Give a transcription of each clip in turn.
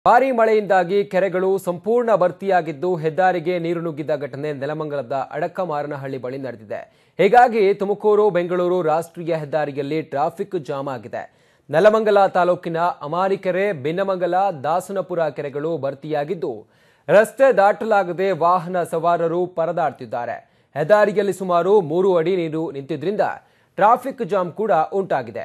ಭಾರೀ ಮಳೆಯಿಂದಾಗಿ ಕೆರೆಗಳು ಸಂಪೂರ್ಣ ಭರ್ತಿಯಾಗಿದ್ದು ಹೆದ್ದಾರಿಗೆ ನೀರು ನುಗ್ಗಿದ್ದ ಘಟನೆ ನೆಲಮಂಗಲದ ಅಡಕಮಾರನಹಳ್ಳಿ ಬಳಿ ನಡೆದಿದೆ ಹೀಗಾಗಿ ತುಮಕೂರು ಬೆಂಗಳೂರು ರಾಷ್ಟ್ರೀಯ ಹೆದ್ದಾರಿಯಲ್ಲಿ ಟ್ರಾಫಿಕ್ ಜಾಮ್ ಆಗಿದೆ ನೆಲಮಂಗಲ ತಾಲೂಕಿನ ಅಮಾರಿಕೆರೆ ಬಿನ್ನಮಂಗಲ ದಾಸನಪುರ ಕೆರೆಗಳು ಭರ್ತಿಯಾಗಿದ್ದು ರಸ್ತೆ ದಾಟಲಾಗದೆ ವಾಹನ ಸವಾರರು ಪರದಾಡ್ತಿದ್ದಾರೆ ಹೆದ್ದಾರಿಯಲ್ಲಿ ಸುಮಾರು ಮೂರು ಅಡಿ ನೀರು ನಿಂತಿದ್ರಿಂದ ಟ್ರಾಫಿಕ್ ಜಾಮ್ ಕೂಡ ಉಂಟಾಗಿದೆ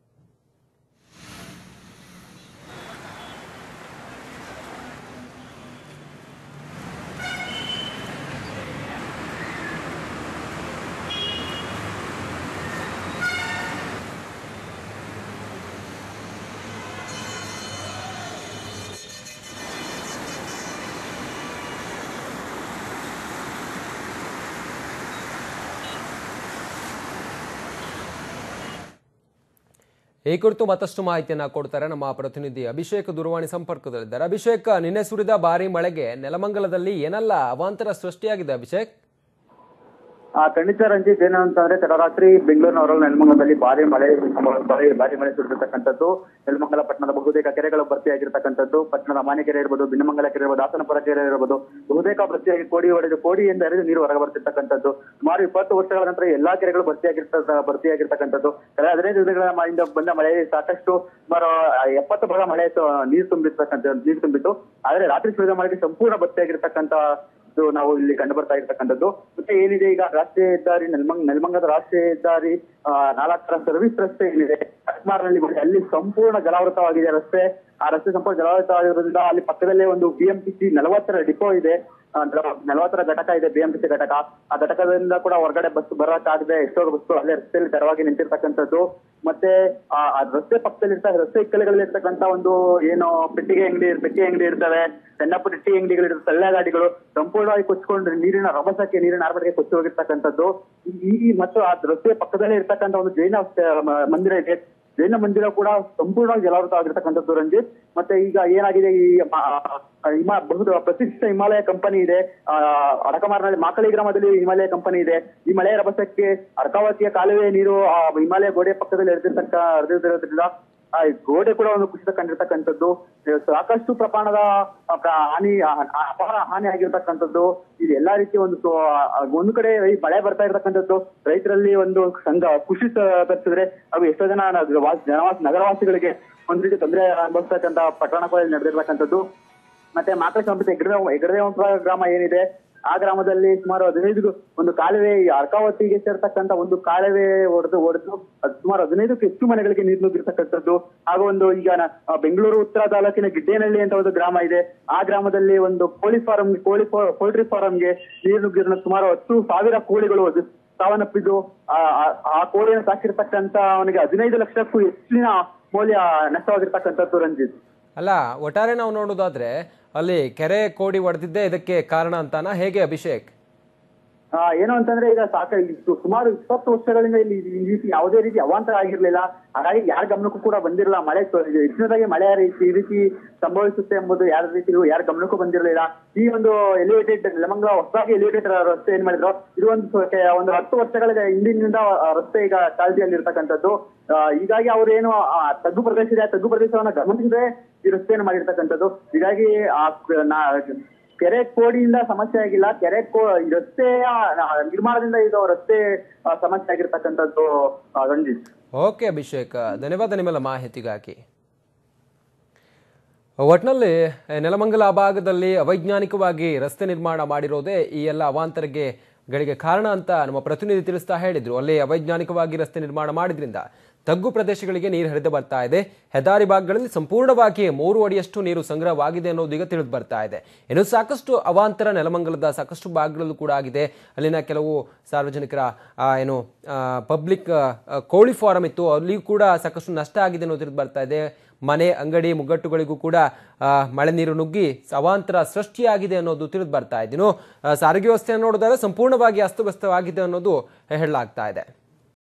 ಈ ಕುರಿತು ಮತ್ತಷ್ಟು ಮಾಹಿತಿಯನ್ನ ಕೊಡ್ತಾರೆ ನಮ್ಮ ಪ್ರತಿನಿಧಿ ಅಭಿಷೇಕ್ ದೂರವಾಣಿ ಸಂಪರ್ಕದಲ್ಲಿದ್ದಾರೆ ಅಭಿಷೇಕ್ ನಿನ್ನೆ ಸುರಿದ ಭಾರಿ ಮಳೆಗೆ ನೆಲಮಂಗಲದಲ್ಲಿ ಏನೆಲ್ಲ ಅವಾಂತರ ಸೃಷ್ಟಿಯಾಗಿದೆ ಅಭಿಷೇಕ್ ಆ ಖಂಡಿತ ರಂಜಿತ್ ಏನು ಅಂತಂದ್ರೆ ತಡರಾತ್ರಿ ಬೆಂಗಳೂರಿನ ಹೊರಲ್ ನೆಲಮಂಗಲದಲ್ಲಿ ಭಾರಿ ಮಳೆ ಭಾರಿ ಭಾರಿ ಮಳೆ ಸುರಿದಿರ್ತಕ್ಕಂಥದ್ದು ನೆಲಮಂಗಲ ಪಟ್ಟಣದ ಬಹುತೇಕ ಕೆರೆಗಳು ಭರ್ತಿಯಾಗಿರ್ತಕ್ಕಂಥದ್ದು ಪಟ್ಟಣದ ಮಾನ್ಯಕೆರೆ ಇರ್ಬೋದು ಬಿನ್ನಮಂಗಲ ಕೆರೆ ಇರ್ಬೋದು ಹಾಸನಪುರ ಕೆರೆ ಇರ್ಬೋದು ಬಹುತೇಕ ಭರ್ತಿಯಾಗಿ ಕೋಡಿ ಹೊಡೆದು ಕೋಡಿಯಿಂದ ಹರಿದು ನೀರು ಹೊರಗೆ ಬರ್ತಿರ್ತಕ್ಕಂಥದ್ದು ಸುಮಾರು ಇಪ್ಪತ್ತು ವರ್ಷಗಳ ನಂತರ ಎಲ್ಲಾ ಕೆರೆಗಳು ಭರ್ತಿಯಾಗಿರ್ತ ಭರ್ತಿಯಾಗಿರ್ತಕ್ಕಂಥದ್ದು ಕಳೆದ ಹದಿನೈದು ದಿನಗಳ ಇಂದ ಬಂದ ಮಳೆ ಸಾಕಷ್ಟು ಸುಮಾರು ಎಪ್ಪತ್ತು ಭಾಗ ಮಳೆ ತು- ನೀರು ತುಂಬಿರ್ತಕ್ಕಂಥ ನೀರು ತುಂಬಿತ್ತು ಆದ್ರೆ ರಾತ್ರಿ ಸುರಿದ ಮಳೆಗೆ ಸಂಪೂರ್ಣ ಭರ್ತಿಯಾಗಿರ್ತಕ್ಕಂಥ ಇದು ನಾವು ಇಲ್ಲಿ ಕಂಡು ಬರ್ತಾ ಇರ್ತಕ್ಕಂಥದ್ದು ಮತ್ತೆ ಏನಿದೆ ಈಗ ರಾಷ್ಟ್ರೀಯ ಹೆದ್ದಾರಿ ನೆಲಮಂಗ್ ನೆಲಮಂಗದ ರಾಷ್ಟ್ರೀಯ ಹೆದ್ದಾರಿ ಆ, ನಾಲ್ಕರ ಸರ್ವಿಸ್ ರಸ್ತೆ ಏನಿದೆ ಕಟ್ಮಾರ್ನಲ್ಲಿ ಬಳಿ ಅಲ್ಲಿ ಸಂಪೂರ್ಣ ಜಲಾವೃತವಾಗಿದೆ ರಸ್ತೆ ಆ ರಸ್ತೆ ಸಂಪೂರ್ಣ ಜಲಾವೃತವಾಗಿರೋದ್ರಿಂದ ಅಲ್ಲಿ ಪಕ್ಕದಲ್ಲೇ ಒಂದು ಬಿಎಂಟಿಸಿ ನಲವತ್ತರ ಡಿಪೋ ಇದೆ ಆ, ನಲವ- ನಲವತ್ತರ ಘಟಕ ಇದೆ ಬಿಎಂಟಿಸಿ ಘಟಕ ಆ ಘಟಕದಿಂದ ಕೂಡ ಹೊರಗಡೆ ಬಸ್ ಬರೋಕ್ಕಾಗದೆ ಎಷ್ಟೋ ಬಸ್ಸು ಅಲ್ಲೇ ರಸ್ತೆಯಲ್ಲಿ ತಡವಾಗಿ ನಿಂತಿರ್ತಕ್ಕಂಥದ್ದು ಮತ್ತೆ ಆ ಆ ರಸ್ತೆ ಪಕ್ಕದಲ್ಲಿ ಇರ್ತ ರಸ್ತೆ ಇಕ್ಕಲಗಳಲ್ಲಿ ಇರ್ತಕ್ಕಂಥ ಒಂದು ಏನು ಪೆಟ್ಟಿಗೆ ಅಂಗಡಿ ಪೆಟ್ಟಿ ಅಂಗಡಿ ಇರ್ತವೆ ಸಣ್ಣ ಪುಟ್ಟ ಟೀ ಅಂಗಡಿಗಳು ತಳ್ಳ ಗಾಡಿಗಳು ಸಂಪೂರ್ಣವಾಗಿ ಕೊಚ್ಕೊಂಡು ನೀರಿನ ರಭಸಕ್ಕೆ ನೀರಿನ ಆರ್ಭಟಕ್ಕೆ ಕೊಚ್ಚಿ ಹೋಗಿರ್ತಕ್ಕಂಥದ್ದು ಈ ಈ ಮತ್ತು ಆ ರಸ್ತೆ ಪಕ್ಕದಲ್ಲೇ ಇರ್ತಕ್ಕಂಥ ಒಂದು ಜೈನ ಮ- ಮಂದಿರ ಇದೆ ಜೈನ ಮಂದಿರ ಕೂಡ ಸಂಪೂರ್ಣವಾಗಿ ಜಲಾವೃತವಾಗಿರ್ತಕ್ಕಂಥದ್ದು ರಂಜಿತ್ ಮತ್ತೆ ಈಗ ಏನಾಗಿದೆ ಈ ಮ- ಆ, ಹಿಮ ಬಹುದ ಪ್ರತಿಷ್ಠಿತ ಹಿಮಾಲಯ ಕಂಪನಿ ಇದೆ ಆ, ಅಡಕಮಾರ್ನಲ್ಲಿ ಮಾಕಳಿ ಗ್ರಾಮದಲ್ಲಿ ಹಿಮಾಲಯ ಕಂಪನಿ ಇದೆ ಈ ಮಳೆಯ ರಭಸಕ್ಕೆ ಅರ್ಕಾವತಿಯ ಕಾಲುವೆ ನೀರು ಆ ಹಿಮಾಲಯ ಗೋಡೆ ಪಕ್ಕದಲ್ಲಿ ಹರಿದಿರ್ತಕ್ಕ ಹರಿದಿರೋದ್ರಿಂದ ಆ ಈ ಗೋಡೆ ಕೂಡ ಒಂದು ಕುಸಿತ ಕಂಡಿರ್ತಕ್ಕಂಥದ್ದು ಸಾಕಷ್ಟು ಪ್ರಮಾಣದ ಆ, ಪ್ರ- ಹಾನಿ ಆ, ಆ, ಅಪಾರ ಹಾನಿ ಆಗಿರ್ತಕ್ಕಂಥದ್ದು ಇದು ಎಲ್ಲಾ ರೀತಿಯ ಒಂದು ಸೊ- ಆ, ಒಂದು ಕಡೆ ಈ ಮಳೆ ಬರ್ತಾ ಇರ್ತಕ್ಕಂಥದ್ದು ರೈತರಲ್ಲಿ ಒಂದು ಸಂಘ ಖುಷಿ ತ- ತರಿಸಿದ್ರೆ ಹಾಗೂ ಎಷ್ಟೋ ಜನ ನ- ವಾಸ್- ಜನವಾಸ ನಗರವಾಸಿಗಳಿಗೆ ಒಂದ್ ರೀತಿ ತೊಂದರೆ ಅನುಭವಿಸ್ತಕ್ಕಂಥ ಪಟ್ಟಣಗಳಲ್ಲಿ ನಡೆದಿರ್ತಕ್ಕಂಥದ್ದು ಮತ್ತೆ ಮಾಕಳ ಸಮೀಪ ಎಗಡೆ ಎಗಡೆವಂತ ಗ್ರಾಮ ಏನಿದೆ ಆ ಗ್ರಾಮದಲ್ಲಿ ಸುಮಾರು ಹದಿನೈದು ಒಂದು ಕಾಲುವೆ ಈ ಅರ್ಕಾವತಿಗೆ ಸೇರ್ತಕ್ಕಂತ ಒಂದು ಕಾಲುವೆ ಒಡೆದು ಒಡೆದು ಅದು ಸುಮಾರು ಹದಿನೈದಕ್ಕೂ ಹೆಚ್ಚು ಮನೆಗಳಿಗೆ ನೀರು ನುಗ್ಗಿರ್ತಕ್ಕಂಥದ್ದು ಹಾಗೂ ಒಂದು ಈಗ ನ- ಆ, ಬೆಂಗಳೂರು ಉತ್ತರ ತಾಲೂಕಿನ ಗಿಡ್ಡೇನಹಳ್ಳಿ ಅಂತ ಒಂದು ಗ್ರಾಮ ಇದೆ ಆ ಗ್ರಾಮದಲ್ಲಿ ಒಂದು ಕೋಳಿ ಫಾರಂ ಕೋಳಿ ಪೋಲ್ಟ್ರಿ ಫಾರಂಗೆ ನೀರು ನುಗ್ಗಿರೋ ಸುಮಾರು ಹತ್ತು ಸಾವಿರ ಕೋಳಿಗಳು ಅದು ಸಾವನ್ನಪ್ಪಿದ್ದು ಆ- ಆ- ಆ ಕೋಳಿಯನ್ನು ಸಾಕಿರ್ತಕ್ಕಂತ ಅವನಿಗೆ ಹದಿನೈದು ಲಕ್ಷಕ್ಕೂ ಹೆಚ್ಚಿನ ಮೌಲ್ಯ ನಷ್ಟವಾಗಿರ್ತಕ್ಕಂಥದ್ದು ರಂಜಿತ್ ಅಲ್ಲ ಒಟ್ಟಾರೆ ನಾವು ನೋಡೋದಾದ್ರೆ ಅಲ್ಲಿ ಕೆರೆ ಕೋಡಿ ಒಡೆದಿದ್ದೇ ಇದಕ್ಕೆ ಕಾರಣ ಅಂತಾನ ಹೇಗೆ ಅಭಿಷೇಕ್ ಆ, ಏನು ಅಂತಂದ್ರೆ ಈಗ ಸಾಕ ಇಷ್ಟು ಸುಮಾರು ಇಪ್ಪತ್ತು ವರ್ಷಗಳಿಂದ ಇಲ್ಲಿ ಈ ರೀತಿ ಯಾವುದೇ ರೀತಿ ಅವಾಂತರ ಆಗಿರ್ಲಿಲ್ಲ ಹಾಗಾಗಿ ಯಾರ ಗಮನಕ್ಕೂ ಕೂಡ ಬಂದಿರಲಿಲ್ಲ ಮಳೆ ತ- ಇದು ಹೆಚ್ಚಿನದಾಗಿ ಮಳೆ ಆ ರೀತಿ ಈ ರೀತಿ ಸಂಭವಿಸುತ್ತೆ ಎಂಬುದು ಯಾರ ರೀತಿ ಯಾರ ಗಮನಕ್ಕೂ ಬಂದಿರಲಿಲ್ಲ ಈ ಒಂದು ಎಲಿವೇಟೆಡ್ ನೆಲಮಂಗಲ ಹೊಸದಾಗಿ ಎಲಿವೇಟೆಡ್ ರಸ್ತೆ ಏನ್ ಮಾಡಿದ್ರು ಇದು ಒಂದು ಸ- ಕೆ- ಒಂದು ಹತ್ತು ವರ್ಷಗಳ ಹಿಂದಿನಿಂದ ಆ ರಸ್ತೆ ಈಗ ಚಾಲ್ತಿಯಲ್ಲಿ ಇರ್ತಕ್ಕಂಥದ್ದು ಆ, ಹೀಗಾಗಿ ಅವ್ರು ಏನು ಆ ತಗ್ಗು ಪ್ರದೇಶ ಇದೆ ಆ ತಗ್ಗು ಪ್ರದೇಶವನ್ನ ಗಮನಿಸದೆ ಈ ರಸ್ತೆಯನ್ನು ಮಾಡಿರ್ತಕ್ಕಂಥದ್ದು ಹೀಗಾಗಿ ಆ ಕ- ನಾ- ಕೆರೆ ಕೋಡಿಯಿಂದ ಸಮಸ್ಯೆ ಆಗಿಲ್ಲ ಕೆರೆ ಕೋ ಈ ರಸ್ತೆಯ ಆ, ನಿರ್ಮಾಣದಿಂದ ಇದು ರಸ್ತೆ ಆ, ಸಮಸ್ಯೆ ಆಗಿರ್ತಕ್ಕಂಥದ್ದು ಆ, ರಂಜಿತ್ ಓಕೆ ಅಭಿಷೇಕ್ ಧನ್ಯವಾದ ನಿಮ್ಮೆಲ್ಲ ಮಾಹಿತಿಗಾಗಿ ಒಟ್ನಲ್ಲಿ ನೆಲಮಂಗಲ ಭಾಗದಲ್ಲಿ ಅವೈಜ್ಞಾನಿಕವಾಗಿ ರಸ್ತೆ ನಿರ್ಮಾಣ ಮಾಡಿರೋದೇ ಈ ಎಲ್ಲ ಅವಾಂತರಗೆ ಗಳಿಗೆ ಕಾರಣ ಅಂತ ನಮ್ಮ ಪ್ರತಿನಿಧಿ ತಿಳಿಸ್ತಾ ಹೇಳಿದ್ರು ಅಲ್ಲಿ ಅವೈಜ್ಞಾನಿಕವಾಗಿ ರಸ್ತೆ ನಿರ್ಮಾಣ ಮಾಡಿದ್ರಿಂದ ತಗ್ಗು ಪ್ರದೇಶಗಳಿಗೆ ನೀರು ಹರಿದು ಬರ್ತಾ ಇದೆ ಹೆದ್ದಾರಿ ಭಾಗಗಳಲ್ಲಿ ಸಂಪೂರ್ಣವಾಗಿ ಮೂರು ಅಡಿಯಷ್ಟು ನೀರು ಸಂಗ್ರಹವಾಗಿದೆ ಅನ್ನೋದು ಈಗ ತಿಳಿದು ಬರ್ತಾ ಇದೆ ಇನ್ನು ಸಾಕಷ್ಟು ಅವಾಂತರ ನೆಲಮಂಗಲದ ಸಾಕಷ್ಟು ಭಾಗಗಳಲ್ಲೂ ಕೂಡ ಆಗಿದೆ ಅಲ್ಲಿನ ಕೆಲವು ಸಾರ್ವಜನಿಕರ ಆ, ಏನು ಪಬ್ಲಿಕ್ ಕೋಳಿ ಫಾರಂ ಇತ್ತು ಅಲ್ಲಿಯೂ ಕೂಡ ಸಾಕಷ್ಟು ನಷ್ಟ ಆಗಿದೆ ಅನ್ನೋದು ತಿಳಿದು ಬರ್ತಾ ಇದೆ ಮನೆ ಅಂಗಡಿ ಮುಗ್ಗಟ್ಟುಗಳಿಗೂ ಕೂಡ ಆ, ಮಳೆ ನೀರು ನುಗ್ಗಿ ಅವಾಂತರ ಸೃಷ್ಟಿಯಾಗಿದೆ ಅನ್ನೋದು ತಿಳಿದು ಬರ್ತಾ ಇದೆ ಇನ್ನು ಆ, ಸಾರಿಗೆ ವ್ಯವಸ್ಥೆಯನ್ನು ನೋಡಿದರೆ ಸಂಪೂರ್ಣವಾಗಿ ಅಸ್ತವ್ಯಸ್ತವಾಗಿದೆ ಅನ್ನೋದು ಹೇಳಲಾಗ್ತಾ ಇದೆ